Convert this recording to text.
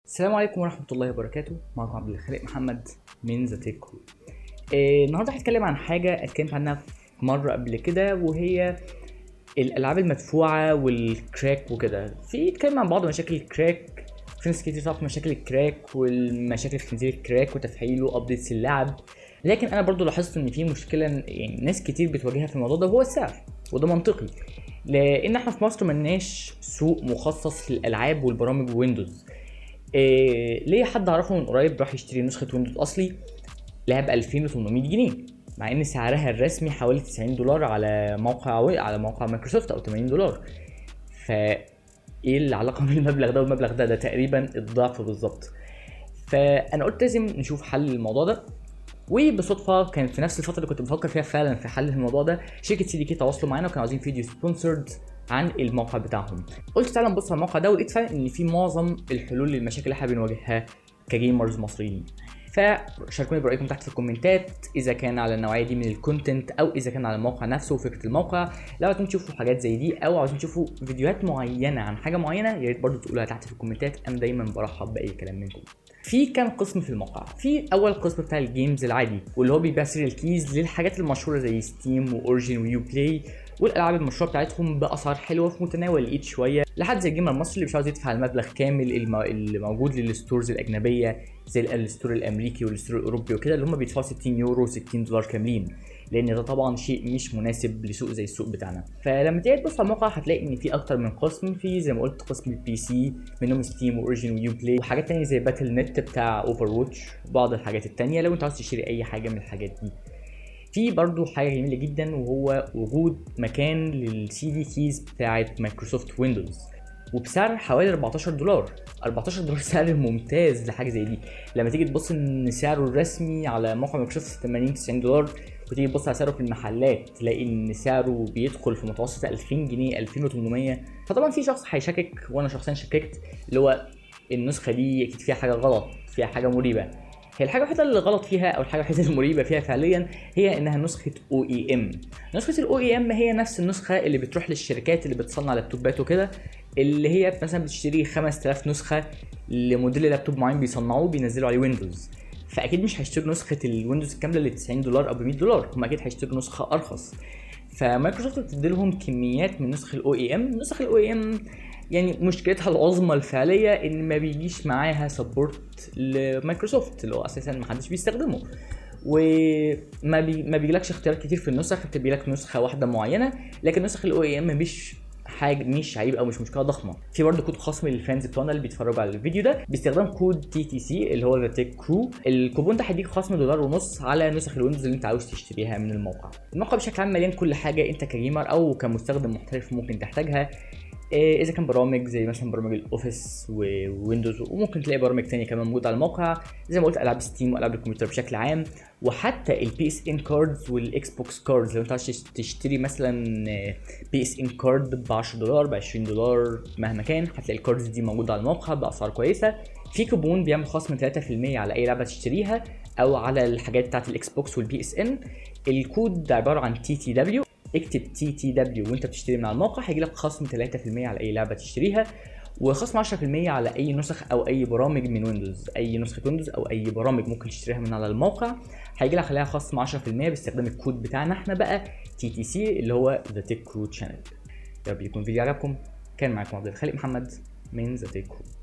السلام عليكم ورحمة الله وبركاته معكم عبد الخالق محمد من ذا تيك كرو آه، النهارده هتكلم عن حاجة اتكلمت عنها في مرة قبل كده وهي الألعاب المدفوعة والكراك وكده في اتكلم عن بعض مشاكل الكراك في ناس كتير تعرف مشاكل الكراك والمشاكل في تنزيل الكراك وتفعيله وابديتس اللعب لكن انا برضو لاحظت ان في مشكله يعني ناس كتير بتواجهها في الموضوع ده وهو السعر وده منطقي لان احنا في مصر ملناش سوق مخصص للالعاب والبرامج ويندوز إيه ليه حد اعرفه من قريب راح يشتري نسخه ويندوز اصلي لعب 2800 جنيه مع ان سعرها الرسمي حوالي 90 دولار على موقع على موقع مايكروسوفت او 80 دولار ف ايه العلاقه بين المبلغ ده والمبلغ ده ده تقريبا الضعف بالظبط فانا قلت لازم نشوف حل للموضوع ده وبصدفه كان في نفس الفتره اللي كنت بفكر فيها فعلا في حل الموضوع ده شركه سي دي كي تواصلوا معانا وكانوا عايزين فيديو سبونسرد عن الموقع بتاعهم قلت تعالى نبص على الموقع ده ولقيت فعلا ان في معظم الحلول للمشاكل اللي احنا بنواجهها كجيمرز مصريين فشاركوني برايكم تحت في الكومنتات اذا كان على النوعيه دي من الكونتنت او اذا كان على الموقع نفسه وفكره الموقع لو عايزين تشوفوا حاجات زي دي او عايزين تشوفوا فيديوهات معينه عن حاجه معينه يا ريت برضه تقولوها تحت في الكومنتات انا دايما برحب باي كلام منكم في كام قسم في الموقع في اول قسم بتاع الجيمز العادي واللي هو بيبيع سيريال كيز للحاجات المشهوره زي ستيم واورجن ويو بلاي والالعاب المشهوره بتاعتهم باسعار حلوه في متناول الايد شويه لحد زي الجيمر المصري اللي مش عاوز يدفع المبلغ كامل الم... اللي موجود للستورز الاجنبيه زي الستور الامريكي والستور الاوروبي وكده اللي هم بيدفعوا 60 يورو 60 دولار كاملين لان ده طبعا شيء مش مناسب لسوق زي السوق بتاعنا فلما تيجي تبص على الموقع هتلاقي ان في اكتر من قسم في زي ما قلت قسم البي سي منهم ستيم واوريجن ويو بلاي وحاجات تانية زي باتل نت بتاع اوفر واتش وبعض الحاجات التانية لو انت عاوز تشتري اي حاجه من الحاجات دي في برضو حاجه جميله جدا وهو وجود مكان للسي دي كيز بتاعت مايكروسوفت ويندوز وبسعر حوالي 14 دولار 14 دولار سعر ممتاز لحاجه زي دي لما تيجي تبص ان سعره الرسمي على موقع مايكروسوفت 80 90 دولار وتيجي تبص على سعره في المحلات تلاقي ان سعره بيدخل في متوسط 2000 جنيه 2800 فطبعا في شخص هيشكك وانا شخصيا شككت اللي هو النسخه دي اكيد فيها حاجه غلط فيها حاجه مريبه هي الحاجه الوحيده اللي غلط فيها او الحاجه الوحيده المريبه فيها فعليا هي انها نسخه او اي ام نسخه الاو اي ام هي نفس النسخه اللي بتروح للشركات اللي بتصنع لابتوبات وكده اللي هي مثلا بتشتري 5000 نسخه لموديل لابتوب معين بيصنعوه بينزلوا عليه ويندوز فاكيد مش هيشتروا نسخه الويندوز الكامله اللي 90 دولار او ب 100 دولار هم اكيد هيشتروا نسخه ارخص فمايكروسوفت بتدي لهم كميات من نسخ الاو اي ام نسخ الاو اي ام يعني مشكلتها العظمى الفعليه ان ما بيجيش معاها سبورت لمايكروسوفت اللي هو اساسا ما حدش بيستخدمه وما بي ما بيجيلكش اختيارات كتير في النسخ انت بيجيلك نسخه واحده معينه لكن نسخ الاو اي ام مش حاجه مش عيب او مش مشكله ضخمه في برضه كود خصم للفانز بتوعنا اللي بيتفرجوا على الفيديو ده باستخدام كود تي تي سي اللي هو ذا تيك كرو الكوبون ده هيديك خصم دولار ونص على نسخ الويندوز اللي انت عاوز تشتريها من الموقع الموقع بشكل عام مليان كل حاجه انت كجيمر او كمستخدم محترف ممكن تحتاجها اذا كان برامج زي مثلا برامج الاوفيس وويندوز وممكن تلاقي برامج تانية كمان موجوده على الموقع زي ما قلت العاب ستيم والعاب الكمبيوتر بشكل عام وحتى البي اس ان كاردز والاكس بوكس كاردز لو انت عايز تشتري مثلا بي اس ان كارد ب 10 دولار ب 20 دولار مهما كان هتلاقي الكاردز دي موجوده على الموقع باسعار كويسه في كوبون بيعمل خصم 3% على اي لعبه تشتريها او على الحاجات بتاعت الاكس بوكس والبي اس ان الكود ده عباره عن تي تي دبليو اكتب تي تي دبليو وانت بتشتري من على الموقع هيجي لك خصم 3% على اي لعبه تشتريها وخصم 10% على اي نسخ او اي برامج من ويندوز اي نسخه ويندوز او اي برامج ممكن تشتريها من على الموقع هيجي لك عليها خصم 10% باستخدام الكود بتاعنا احنا بقى تي تي سي اللي هو ذا تيك كرو شانل يا رب يكون الفيديو عجبكم كان معاكم عبد الخالق محمد من ذا تيك كرو